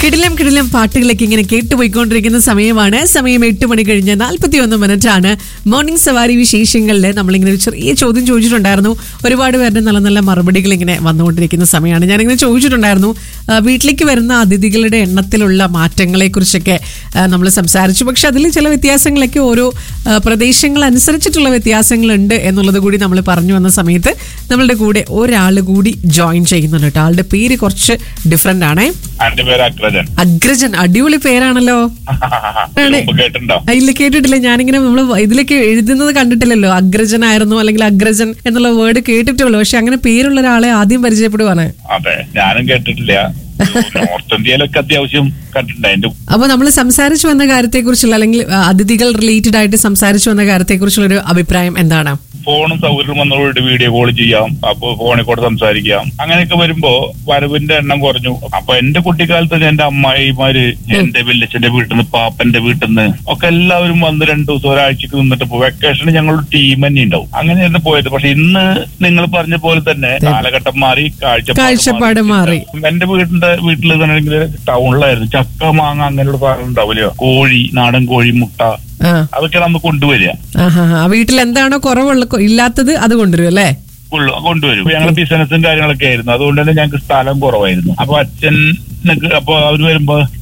കിടിലം കിടിലം പാട്ടുകളൊക്കെ ഇങ്ങനെ കേട്ടുപോയിക്കൊണ്ടിരിക്കുന്ന സമയമാണ് സമയം എട്ട് മണി കഴിഞ്ഞ് നാൽപ്പത്തി ഒന്ന് മിനിറ്റ് ആണ് മോർണിംഗ് സവാരി വിശേഷങ്ങളിൽ നമ്മളിങ്ങനെ ഒരു ചെറിയ ചോദ്യം ചോദിച്ചിട്ടുണ്ടായിരുന്നു ഒരുപാട് പേരുടെ നല്ല നല്ല മറുപടികൾ ഇങ്ങനെ വന്നുകൊണ്ടിരിക്കുന്ന സമയമാണ് ഞാനിങ്ങനെ ചോദിച്ചിട്ടുണ്ടായിരുന്നു ആ, വീട്ടിലേക്ക് വരുന്ന അതിഥികളുടെ എണ്ണത്തിലുള്ള മാറ്റങ്ങളെ കുറിച്ചൊക്കെ നമ്മൾ സംസാരിച്ചു പക്ഷെ അതിൽ ചില വ്യത്യാസങ്ങളൊക്കെ ഓരോ ആ, പ്രദേശങ്ങൾ അനുസരിച്ചിട്ടുള്ള വ്യത്യാസങ്ങളുണ്ട് എന്നുള്ളത് കൂടി നമ്മൾ പറഞ്ഞു വന്ന സമയത്ത് നമ്മളുടെ കൂടെ ഒരാൾ കൂടി ജോയിൻ ചെയ്യുന്നുണ്ട് കേട്ടോ ആളുടെ പേര് കുറച്ച് ഡിഫറെന്റ് ആണേ എന്റെ പേര് അഗ്രജൻ അഗ്രജൻ അടിപൊളി പേരാണല്ലോ ആണ്. മുമ്പ് കേട്ടിട്ടുണ്ടോ ആ, ഇല്ല കേട്ടിട്ടില്ല ഞാനിങ്ങനെ നമ്മൾ ഇതിലേക്ക് എഴുതുന്നത് കണ്ടിട്ടില്ലല്ലോ അഗ്രജനായിരുന്നു അല്ലെങ്കിൽ അഗ്രജൻ എന്നുള്ള വേർഡ് കേട്ടിട്ടുള്ളൂ പക്ഷെ അങ്ങനെ പേരുള്ള ഒരാളെ ആദ്യം പരിചയപ്പെടുവാണ് അതെ ഞാനും കേട്ടിട്ടില്ല നോർത്ത് ഇന്ത്യയിലൊക്കെ അത്യാവശ്യം കണ്ടിട്ടുണ്ട് അതിന്റെ അപ്പൊ നമ്മൾ സംസാരിച്ചു വന്ന കാര്യത്തെക്കുറിച്ചുള്ള അല്ലെങ്കിൽ ആ, അതിഥികൾ റിലേറ്റഡ് ആയിട്ട് സംസാരിച്ചു വന്ന കാര്യത്തെക്കുറിച്ചുള്ള ഒരു അഭിപ്രായം എന്താണ് ഫോണും സൗകര്യം വന്നതോട് വീഡിയോ കോൾ ചെയ്യാം അപ്പൊ ഫോണിൽ കൂടെ സംസാരിക്കാം അങ്ങനെയൊക്കെ വരുമ്പോ വരവിന്റെ എണ്ണം കുറഞ്ഞു അപ്പൊ എന്റെ കുട്ടിക്കാലത്ത് എന്റെ അമ്മായിമാര് എന്റെ വല്യച്ഛന്റെ വീട്ടിൽ നിന്ന് പാപ്പന്റെ വീട്ടിൽ നിന്ന് ഒക്കെ എല്ലാവരും വന്ന് രണ്ടു ദിവസം ഒരാഴ്ചക്ക് നിന്നിട്ട് പോകും വെക്കേഷന് ഞങ്ങൾ ടീം തന്നെ ഉണ്ടാവും അങ്ങനെയായിരുന്നു പോയത് പക്ഷെ ഇന്ന് നിങ്ങൾ പറഞ്ഞ പോലെ തന്നെ കാലഘട്ടം മാറി കാഴ്ചപ്പാട് കാഴ്ചപ്പാട് മാറി. എന്റെ വീടിന്റെ വീട്ടിൽ തന്നെ ടൗണിലായിരുന്നു ചക്ക മാങ്ങ അങ്ങനെയുള്ള സാധനം ഉണ്ടാവില്ല കോഴി നാടൻ കോഴി മുട്ട ആ അതൊക്കെ നമ്മൾ കൊണ്ടുവരിക ആഹാ ആ വീട്ടിൽ എന്താണോ കുറവുള്ള ഇല്ലാത്തത് അത് കൊണ്ടുവരും അല്ലേ ഉള്ളു കൊണ്ടുവരും ഞങ്ങൾ ബിസിനസ്സും കാര്യങ്ങളൊക്കെ ആയിരുന്നു അതുകൊണ്ട് തന്നെ ഞങ്ങൾക്ക് സ്ഥലം കുറവായിരുന്നു അപ്പൊ അച്ഛൻ അപ്പൊ അവര് വരുമ്പോ